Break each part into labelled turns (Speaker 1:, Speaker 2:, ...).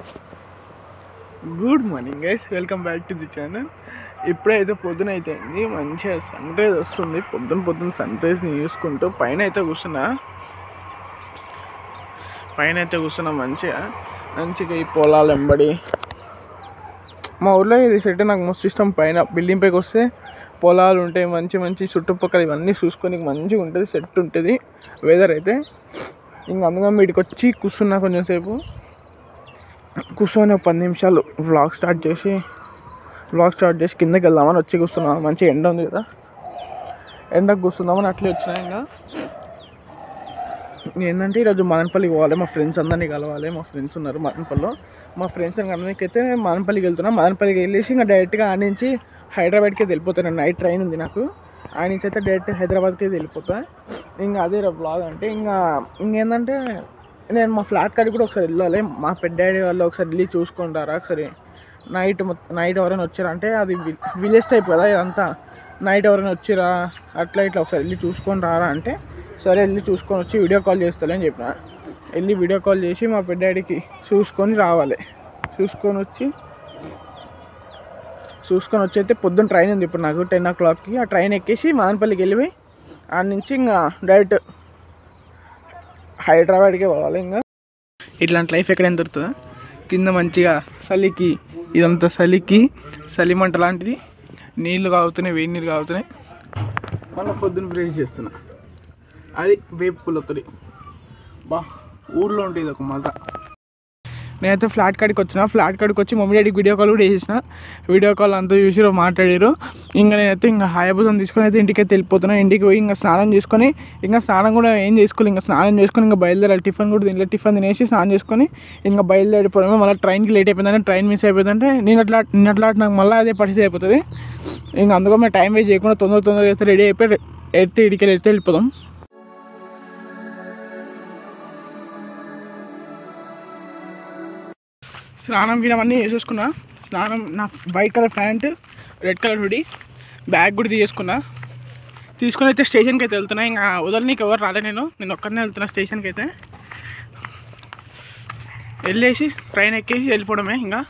Speaker 1: Good morning guys welcome back to the channel ఇప్పుడైతే పొద్దున అయితే అయింది మంచిగా సన్ రైజ్ వస్తుంది పొద్దున పొద్దున సన్ రైజ్ని చూసుకుంటూ పైన అయితే కూర్చున్నా పైన అయితే కూర్చున్నా మంచిగా మంచిగా ఈ పొలాలు వెంబడి మా ఊర్లో ఇది సెట్ నాకు మస్తు ఇష్టం పైన బిల్డింగ్ పైకి వస్తే పొలాలు ఉంటాయి మంచి మంచి చుట్టుపక్కల ఇవన్నీ చూసుకొని మంచిగా ఉంటుంది సెట్ ఉంటుంది వెదర్ అయితే ఇంక అందుకని వీటికి వచ్చి కూర్చున్నా కొంచెం సేపు కూర్చొని ఒక పది నిమిషాలు వ్లాగ్ స్టార్ట్ చేసి వ్లాగ్ స్టార్ట్ చేసి కిందకి వెళ్దామని వచ్చి కూర్చున్నాం మంచి ఎండ ఉంది కదా ఎండకు కూర్చుందామని అట్లే వచ్చినా ఇంకా ఏంటంటే ఈరోజు మదనపల్లికి పోవాలి మా ఫ్రెండ్స్ అందరినీ కలవాలి మా ఫ్రెండ్స్ ఉన్నారు మదనపల్లిలో మా ఫ్రెండ్స్ కలవడానికి అయితే మదనపల్లికి వెళ్తున్నా మదనపల్లికి వెళ్ళేసి ఇంకా డైరెక్ట్గా ఆడ నుంచి హైదరాబాద్కి వెళ్ళిపోతాను నైట్ ట్రైన్ ఉంది నాకు ఆ నుంచి అయితే డైరెక్ట్ హైదరాబాద్కి వెళ్ళిపోతా ఇంకా అదే రా బ్లాగ్ అంటే ఇంకా ఇంకేంటంటే నేను మా ఫ్లాట్ కాడికి కూడా ఒకసారి వెళ్ళాలి మా పెద్ద డాడీ వాళ్ళు ఒకసారి వెళ్ళి చూసుకుంటారా ఒకసారి నైట్ నైట్ ఎవరైనా వచ్చారా అంటే అది విలేజ్ టైప్ కదా ఇదంతా నైట్ ఎవరైనా వచ్చిరా అట్లా ఇట్లా ఒకసారి వెళ్ళి చూసుకొని రారా అంటే సరే వెళ్ళి చూసుకొని వచ్చి వీడియో కాల్ చేస్తాలే అని చెప్పిన వెళ్ళి వీడియో కాల్ చేసి మా పెద్ద డాడీకి చూసుకొని రావాలి చూసుకొని వచ్చి చూసుకొని వచ్చి అయితే పొద్దున్న ట్రైన్ ఉంది ఇప్పుడు నాకు టెన్ ఓ క్లాక్కి ఆ ట్రైన్ ఎక్కేసి మదనపల్లికి వెళ్ళిపోయి ఆడ నుంచి ఇంకా డైరెక్ట్ హైదరాబాద్కే పోవాలి ఇంకా ఇట్లాంటి లైఫ్ ఎక్కడైనా దొరుకుతుందా కింద మంచిగా చలికి ఇదంతా చలికి చలిమంట లాంటిది నీళ్ళు కాగుతున్నాయి వేడి నీళ్ళు కాగుతున్నాయి మళ్ళీ పొద్దున్న బ్రేక్ చేస్తున్నా అది వేపు పుల్లతోటి బా ఊర్లో ఉంటుంది ఒక మజా నేనైతే ఫ్లాట్ కాడికి వచ్చిన ఫ్లాట్ కాడికి వచ్చి మమ్మీ డాడీకి వీడియో కాల్ కూడా వేసేసిన వీడియో కాల్ అంతా చూసి మాట్లాడారు ఇంకా నేనైతే ఇంకా హాయబుజం తీసుకొని అయితే ఇంటికైతే వెళ్ళిపోతున్నా ఇంటికి పోయి ఇంకా స్నానం చేసుకొని ఇంకా స్నానం కూడా ఏం చేసుకోవాలి ఇంకా స్నానం చేసుకొని ఇంకా బయలుదేరాలి టిఫిన్ కూడా తినలేదు టిఫిన్ తినేసి స్నానం చేసుకొని ఇంకా బయలుదేరిపోవడమే మళ్ళీ ట్రైన్కి లేట్ అయిపోయిందంటే ట్రైన్ మిస్ అయిపోయిందంటే నేను అట్లా నేను అట్లా నాకు మళ్ళీ అదే పరిస్థితి అయిపోతుంది ఇంకా అందుకో మేము టైం వేస్ట్ చేయకుండా తొందర తొందరగా అయితే రెడీ అయిపోయి ఎడితే ఇడికి వెళ్తే వెళ్ళిపోదాం స్నానం గినం అన్నీ వేసేసుకున్నా స్నానం నా white colour pant red colour hoodie bag కూడా తీసేసుకున్నా తీసుకొని అయితే స్టేషన్కి అయితే వెళ్తున్నా ఇంకా వదలనీకి ఎవరు రాలే నేను నేను ఒక్కడనే వెళ్తున్నా స్టేషన్కి అయితే వెళ్ళేసి ట్రైన్ ఎక్కేసి వెళ్ళిపోవడమే ఇంకా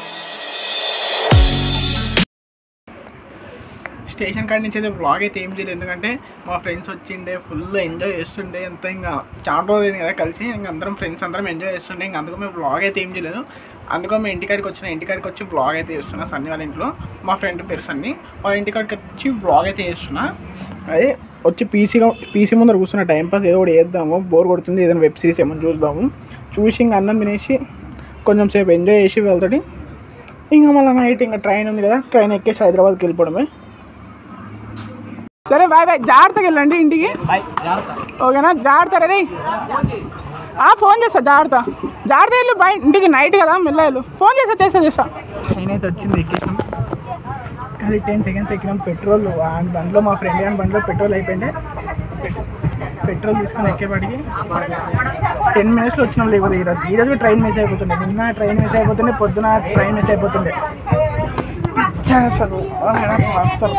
Speaker 1: స్టేషన్ కాడి నుంచి అయితే వ్లాగ్ అయితే ఏం చేయలేదు ఎందుకంటే మా ఫ్రెండ్స్ వచ్చిండే ఫుల్ ఎంజాయ్ చేస్తుండే అంతా ఇంకా చాలా రోజులు కదా కలిసి ఇంకా అందరం ఫ్రెండ్స్ అందరం ఎంజాయ్ చేస్తుండే ఇంకా అందుకు మేము వ్లాగ్ అయితే ఏం చేయలేదు అందుకో మేము ఇంటికాడికి వచ్చిన ఇంటికాడికి వచ్చి వ్లాగ్ అయితే చేస్తున్నా సన్నీ వాళ్ళ ఇంట్లో మా ఫ్రెండ్ పేరు సన్నీ వాళ్ళ ఇంటికాడికి వచ్చి వ్లాగ్ అయితే చేస్తున్నా అదే వచ్చి పీసీగా పీసీ ముందర కూర్చున్న టైం పాస్ ఏదో ఒకటి చేద్దాము బోర్ కొడుతుంది ఏదైనా వెబ్ సిరీస్ ఏమైనా చూద్దాము చూసి ఇంకా అన్నం తినేసి కొంచెం సేపు ఎంజాయ్ చేసి వెళ్తాడు ఇంకా మళ్ళీ నైట్ ఇంకా ట్రైన్ ఉంది కదా ట్రైన్ ఎక్కేసి హైదరాబాద్కి వెళ్ళిపోవడమే సరే బాయ్ బాయ్ జాగ్రత్తగా వెళ్ళండి ఇంటికి ఓకేనా జాగ్రత్త రే ఆ ఫోన్ చేస్తా జాగ్రత్త జాగ్రత్త వెళ్ళు బాయ్ ఇంటికి నైట్ కదా మెల్ల వెళ్ళు ఫోన్ చేస్తా చేస్తా చేస్తా నేనైతే వచ్చింది ఎక్కేసాం కానీ టెన్ సెకండ్స్ ఎక్కినాం పెట్రోల్ బండిలో మా ఫ్రెండ్ కానీ బండిలో పెట్రోల్ అయిపోయింది పెట్రోల్ తీసుకొని ఎక్కేపాటికి టెన్ మినిట్స్లో వచ్చినాం లేకపోతే ఈరోజు ఈరోజు ట్రైన్ మిస్ అయిపోతుండే నిన్న ట్రైన్ మిస్ అయిపోతుండే పొద్దున ట్రైన్ మిస్ అయిపోతుండే ఇచ్చా అసలు ఆ, నాకు అసలు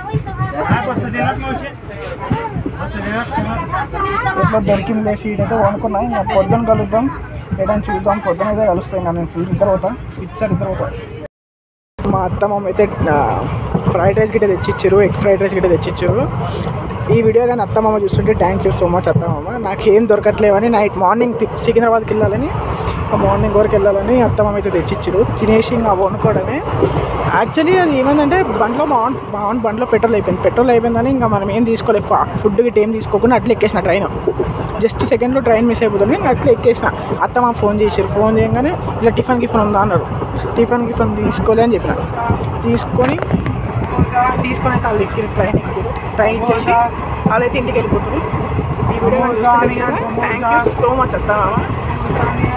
Speaker 1: ఎట్లా దొరికింది సీట్ అయితే కొనుక్కున్నా ఇంకా పొద్దున కలుద్దాం ఏదైనా చూద్దాం పొద్దున అయితే కలుస్తాం ఇంకా నేను ఫుల్ ఇద్దరు పోతా ఇచ్చారు ఇద్దరు పోతా మా అత్త మామ అయితే ఫ్రైడ్ రైస్ గిట్ట తెచ్చిచ్చారు ఎగ్ ఫ్రైడ్ రైస్ గిట్ట తెచ్చిచ్చారు ఈ వీడియో కానీ అత్త మామ చూస్తుంటే థ్యాంక్ యూ సో మచ్ అత్త మామ నాకు ఏం దొరకట్లేవని నైట్ మార్నింగ్ తి- సికింద్రాబాద్కి వెళ్ళాలని మార్నింగ్ వరకు వెళ్ళాలని అత్త మామ అయితే తెచ్చిచ్చారు తినేసి ఇంకా వండుకోవడమే యాక్చువల్లీ అది ఏమైందంటే బండ్లో మా ఆన్ మా ఆన్ బండ్లో పెట్రోల్ అయిపోయింది పెట్రోల్ అయిపోయిందని ఇంకా మనం ఏం తీసుకోలేదు ఫా ఫుడ్ గిట్ట ఏం తీసుకోకుండా అట్లా ఎక్కేసిన ట్రైన్ జస్ట్ సెకండ్లో ట్రైన్ మిస్ అయిపోతుంది ఇంకా అట్లా ఎక్కేసిన అత్త మా ఫోన్ చేసారు ఫోన్ చేయగానే ఇలా టిఫిన్ గిఫిన్ ఉందా అన్నారు టిఫిన్ గిఫిన్ తీసుకోలే అని చెప్పిన తీసుకొని తీసుకొని అయితే వాళ్ళు ఎక్కిన ట్రైన్ ఎక్కిరు ట్రైన్ ఇచ్చేసి వాళ్ళైతే ఇంటికి వెళ్ళిపోతారు ఈ video thank you so much అత్త మామ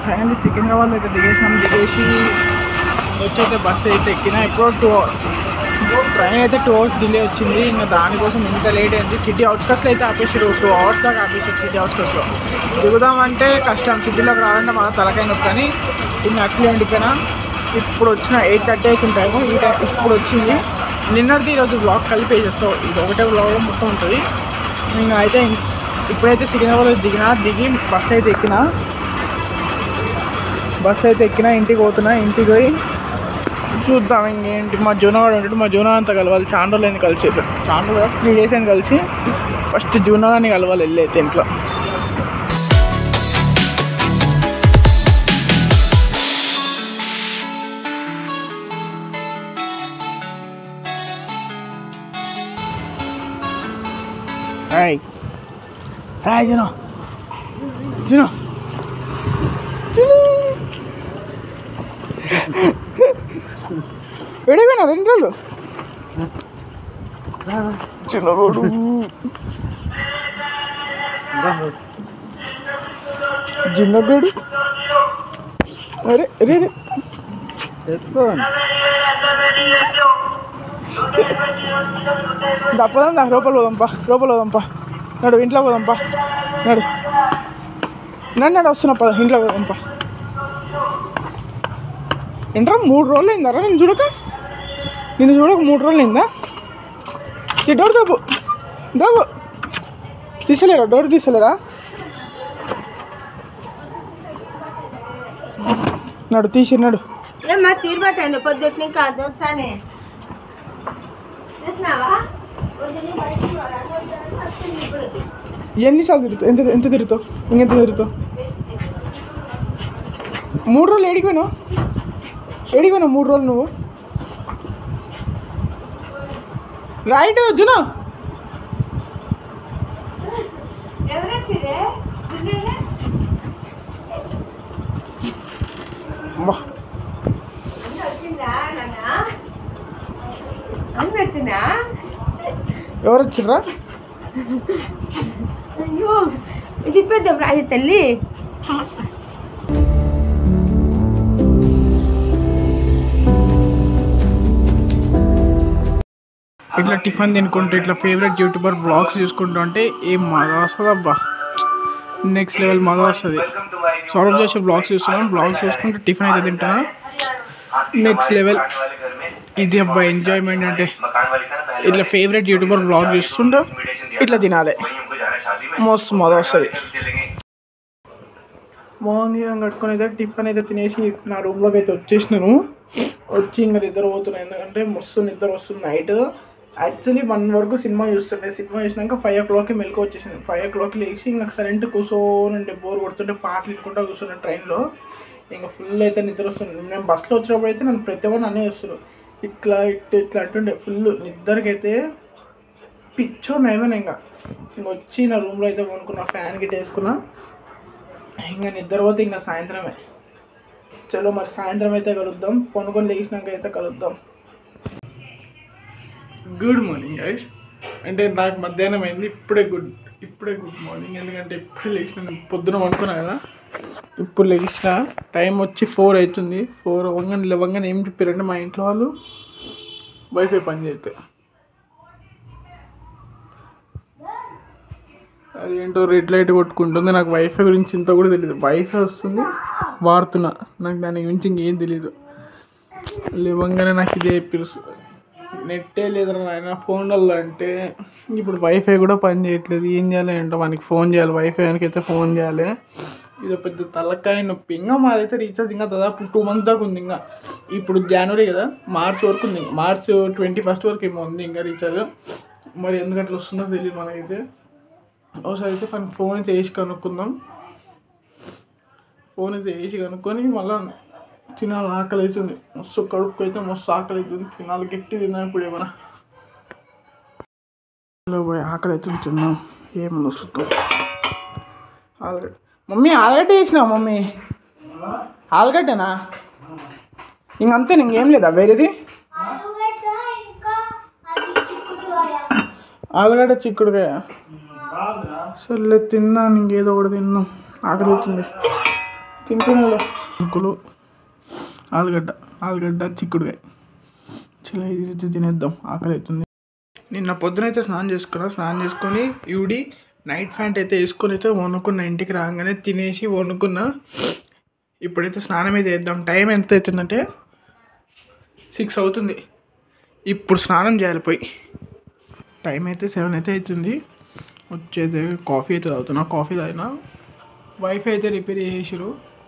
Speaker 1: ఫైనల్లీ సికింద్రాబాద్ అయితే దిగేసినాం దిగేసి వచ్చైతే బస్సు అయితే ఎక్కినా ఎప్పుడో టూ ట్రైన్ అయితే టూ అవర్స్ డిలే వచ్చింది ఇంకా దానికోసం ఇంత లేట్ అయింది సిటీ అవుట్స్కట్స్లో అయితే ఆపేసారు టూ అవర్స్ దాకా ఆపేసారు సిటీ అవుట్స్కట్స్లో దిగుదామంటే కష్టం సిటీలోకి రావాలంటే మన తలకాయ నొప్పి కానీ ఇంకా అట్లే ఉండిపోయినా ఇప్పుడు వచ్చిన ఎయిట్ థర్టీ అవుతుంది టైము ఈ టైం ఇప్పుడు వచ్చింది నిన్నటిది ఈరోజు బ్లాగ్ కలిపి వేసేస్తావు ఇది ఒకటే బ్లాగ్లో మొత్తం ఉంటుంది ఇంకా అయితే ఇప్పుడైతే సికింద్రాబాద్ దిగినా దిగి బస్ అయితే ఎక్కినా బస్ అయితే ఎక్కినా ఇంటికి పోతున్నా ఇంటికి పోయి చూద్దాం ఇంకేంటి మా జూనగాడు ఉంటాడు మా జూనా అంతా కలవాలి చాలా రోజులు అయింది కలిసి చాలా రోజులు త్రీ డేస్ అయింది కలిసి ఫస్ట్ జూనాగాని కలవాలి వెళ్ళి అయితే ఇంట్లో హాయ్ హాయ్ జునో జునో ఎడిపోయినా రెండు రోజులు చిన్నవాడు చిన్నగాడు అరే అరే అరే దప్పదాం నాకు లోపల పోదాంపా లోపల పోదాంపా నడు ఇంట్లో పోదాంపా నడు నన్ను నడు వస్తున్నా పద ఇంట్లో పోదాంపా ఏంట్రా మూడు రోజులు అయిందరా నేను చూడక నేను చూడక మూడు రోజులు అయిందా ఈ డోర్ దాబు దాబు తీసలేరా డోర్ తీసలేరా నడు తీసి నడు
Speaker 2: ఏమ్మా తీరుబట్టండి పొద్దుట్ని కాదు వస్తానే చూసినావా వదిలి బయటికి రావడానికి వచ్చాను, వచ్చింది ఇప్పుడు
Speaker 1: ఎన్నిసార్లు తిరుగుతావు ఎంత ఎంత తిరుగుతావు ఇంకెంత తిరుగుతావు మూడు రోజులు ఏడికి పోయినావు ఏడికి పోయినావు మూడు రోజులు నువ్వు రైట్ జునా
Speaker 2: ఎవరొచ్చిరే చూడండి.
Speaker 1: అమ్మా
Speaker 2: అన్న వచ్చిందా నాన్న అన్న వచ్చిందా
Speaker 1: ఎవరు వచ్చిర్రా
Speaker 2: అయ్యో ఇది పెద్ద రాజ తల్లి
Speaker 1: ఇట్లా టిఫిన్ తినుకుంటూ ఇట్లా ఫేవరెట్ యూట్యూబర్ బ్లాగ్స్ చూసుకుంటూ అంటే ఏం మజా వస్తుంది అబ్బా నెక్స్ట్ లెవెల్ మజా వస్తుంది సౌరవ్ చేసే బ్లాగ్స్ చూస్తున్నాను బ్లాగ్స్ చూసుకుంటూ టిఫిన్ అయితే తింటున్నా నెక్స్ట్ లెవెల్ ఇది అబ్బా ఎంజాయ్మెంట్ అంటే ఇట్లా ఫేవరెట్ యూట్యూబర్ బ్లాగ్ చూస్తుంటూ ఇట్లా తినాలి మస్తు మజా వస్తుంది మార్నింగ్ కట్టుకొని అయితే టిఫిన్ అయితే తినేసి నా రూమ్లోకి అయితే వచ్చేసినాను వచ్చి ఇంకా నిద్ర పోతున్నాను ఎందుకంటే మస్తు నిద్ర వస్తుంది నైట్ యాక్చువల్లీ వన్ వరకు సినిమా చూస్తుండే సినిమా చూసినాక ఫైవ్ ఓ క్లాక్కి మెలకు వచ్చేసింది ఫైవ్ ఓ క్లాక్కి లేచి ఇంకా సరెంట్ కూర్చోనంటే బోర్ కొడుతుంటే పాటలు వినుకుంటా కూర్చున్నా ట్రైన్లో ఇంకా ఫుల్ అయితే నిద్ర వస్తుంది నేను బస్సులో వచ్చినప్పుడు అయితే నన్ను ప్రతి ఒక్కరు నన్నే వస్తారు ఇట్లా ఇట్లా ఇట్లా అంటుండే ఫుల్ నిద్రకైతే పిచ్చో నయమని ఇంకా ఇంక వచ్చి నా రూమ్లో అయితే కొనుక్కున్నా ఫ్యాన్ గిట్ వేసుకున్నా ఇంకా నిద్రపోతే ఇంకా సాయంత్రమే చలో మరి సాయంత్రం అయితే కలుద్దాం కొనుక్కొని లేచినాక అయితే కలుద్దాం గుడ్ మార్నింగ్ గైస్ అంటే నాకు మధ్యాహ్నం అయింది ఇప్పుడే గుడ్ ఇప్పుడే గుడ్ మార్నింగ్ ఎందుకంటే ఇప్పుడే లేచిన నేను పొద్దున అనుకున్నా కదా ఇప్పుడు లేచిన టైం వచ్చి ఫోర్ అవుతుంది ఫోర్ అవ్వగానే లేవగానే ఏం చెప్పారంటే మా ఇంట్లో వాళ్ళు వైఫై పని చేయట్లేదు అది ఏంటో రెడ్ లైట్ కొట్టుకుంటుంది నాకు వైఫై గురించి ఇంత కూడా తెలియదు వైఫై వస్తుంది వాడుతున్నా నాకు దాని గురించి ఇంకేం తెలియదు లేవంగానే నాకు ఇదే పిలుసు నెట్టే లేదురా నాయన ఫోన్లలో అంటే ఇప్పుడు వైఫై కూడా పని చేయట్లేదు ఏం చేయాలి ఏంటో మనకి ఫోన్ చేయాలి వైఫై అయితే ఫోన్ చేయాలి ఇది పెద్ద తలకాయ నొప్పి ఇంకా మాదైతే రీఛార్జ్ ఇంకా దాదాపు టూ మంత్స్ దాకా ఉంది ఇంకా ఇప్పుడు జనవరి కదా మార్చ్ వరకు ఉంది మార్చ్ ట్వంటీ ఫస్ట్ వరకు ఏమో ఉంది ఇంకా రీఛార్జ్ మరి ఎందుకు అట్లా వస్తుందో తెలియదు మనకైతే ఒకసారి అయితే మన ఫోన్ అయితే వేసి కనుక్కుందాం ఫోన్ అయితే వేసి కనుక్కొని మళ్ళీ తినాలి ఆకలి అవుతుంది మస్తు కడుపు అయితే మస్తు ఆకలి అవుతుంది తినాలి గట్టి తిన్నాం ఇప్పుడు ఏమైనా ఇంట్లో పోయి ఆకలి అవుతుంది తిన్నాం ఏమన్నా వస్తుందో ఆలుగడ్డ మమ్మీ ఆలుగడ్డ వేసినావు మమ్మీ ఆలుగడ్డనా ఇంకంతే ఇంకేం లేదా వేరేది ఆలుగడ్డ చిక్కుడుకాయ సర్లే తిన్నాను ఇంకేదో ఒకటి తిన్నాం ఆకలి అవుతుంది తింటున్నాడు ముక్కులు ఆలుగడ్డ ఆలుగడ్డ చిక్కుడుకాయ చాలా ఇది తినేద్దాం ఆకలి అవుతుంది నిన్న పొద్దునైతే స్నానం చేసుకున్నా స్నానం చేసుకొని యూడి నైట్ ప్యాంట్ అయితే వేసుకొని అయితే వండుకున్నా ఇంటికి రాగానే తినేసి వండుకున్నా ఇప్పుడైతే స్నానం అయితే చేద్దాం టైం ఎంత అవుతుందంటే సిక్స్ అవుతుంది ఇప్పుడు స్నానం చేయాలి పోయి టైం అయితే సెవెన్ అయితే అవుతుంది వచ్చేది కాఫీ అయితే తాగుతున్నా కాఫీ తాగినా వైఫై అయితే రిపేర్ చేసారు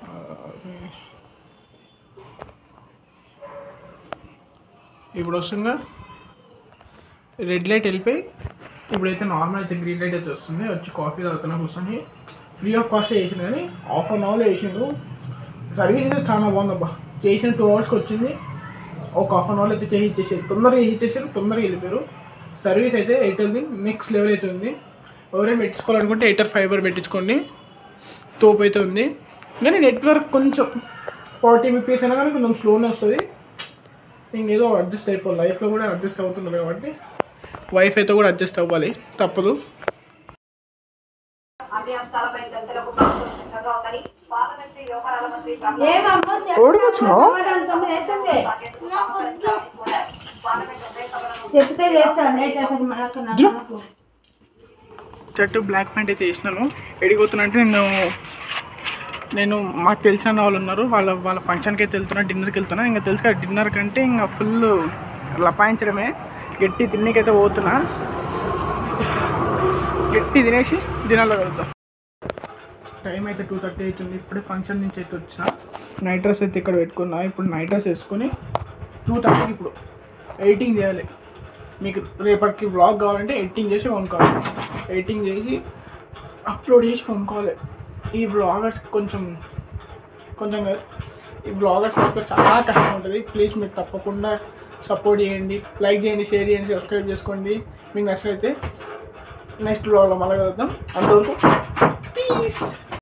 Speaker 1: ఇప్పుడు వస్తుందా రెడ్ లైట్ వెళ్ళిపోయి ఇప్పుడైతే నార్మల్ అయితే గ్రీన్ లైట్ అయితే వస్తుంది వచ్చి కాఫీ తాగుతున్నా కూర్చొని ఫ్రీ ఆఫ్ కాస్ట్ చేసిండు కానీ హాఫ్ అన్ అవర్లో వేసిండు సర్వీస్ అయితే చాలా బాగుందబ్బా చేసిన టూ అవర్స్కి వచ్చింది ఒక హాఫ్ అన్ అవర్లో అయితే చేసి ఇచ్చేసారు తొందరగా చేసి ఇచ్చేసారు తొందరగా వెళ్ళిపోయారు సర్వీస్ అయితే ఎయిర్టెల్ది నెక్స్ట్ లెవెల్ అయితే ఉంది ఎవరైనా పెట్టించుకోవాలనుకుంటే ఎయిటర్ ఫైబర్ పెట్టించుకోండి తోపు అయితే ఉంది కానీ నెట్వర్క్ కొంచెం ఫార్టీ ఎంపీఎస్ అయినా కానీ కొంచెం స్లోనే వస్తుంది ఇంకేదో అడ్జస్ట్ అయిపోవాలి లైఫ్లో కూడా అడ్జస్ట్ అవుతున్నారు కాబట్టి వైఫైతో కూడా అడ్జస్ట్ అవ్వాలి తప్పదు
Speaker 3: అభ్యంతరాలపై చర్చలకు ప్రభుత్వం సిద్ధంగా ఉందని పార్లమెంటరీ వ్యవహారాల మంత్రి
Speaker 4: ఏమమ్మో
Speaker 1: ఎవడికి వచ్చినావు?
Speaker 4: తొమ్మిది అవుతుంది
Speaker 3: పార్లమెంట్ ఉభయ సభలను
Speaker 4: చెప్తే చేస్తాను లేట్ అవుతుంది మనకు నాకు
Speaker 1: షర్ట్ బ్లాక్ ప్యాంట్ అయితే వేసినాను ఎడిగిపోతున్నా అంటే నేను నేను మాకు తెలిసిన వాళ్ళు ఉన్నారు వాళ్ళ వాళ్ళ ఫంక్షన్కి అయితే వెళ్తున్నా డిన్నర్కి వెళ్తున్నా ఇంకా తెలుసు కదా డిన్నర్ కంటే ఇంకా ఫుల్ లపాయించడమే గట్టి తిన్నకైతే పోతున్నా గట్టి తినేసి దినాల్లో వెళ్తాం టైం అయితే టూ థర్టీ అవుతుంది ఇప్పుడే ఫంక్షన్ నుంచి అయితే వచ్చిన నైట్ డ్రెస్ అయితే ఇక్కడ పెట్టుకున్నా ఇప్పుడు నైట్ డ్రెస్ వేసుకొని టూ థర్టీకి ఇప్పుడు ఎడిటింగ్ చేయాలి మీకు రేపటికి బ్లాగ్ కావాలంటే ఎడిటింగ్ చేసి కొనుక్కోవాలి ఎడిటింగ్ చేసి అప్లోడ్ చేసి కొనుక్కోవాలి ఈ బ్లాగర్స్ కొంచెం కొంచెం కాదు, ఈ బ్లాగర్స్ చాలా కష్టం ఉంటుంది ప్లీజ్ మీరు తప్పకుండా సపోర్ట్ చేయండి లైక్ చేయండి షేర్ చేయండి సబ్స్క్రైబ్ చేసుకోండి మీకు నచ్చినైతే నెక్స్ట్ బ్లాగ్లో మళ్ళీ కలుద్దాం అంతవరకు పీస్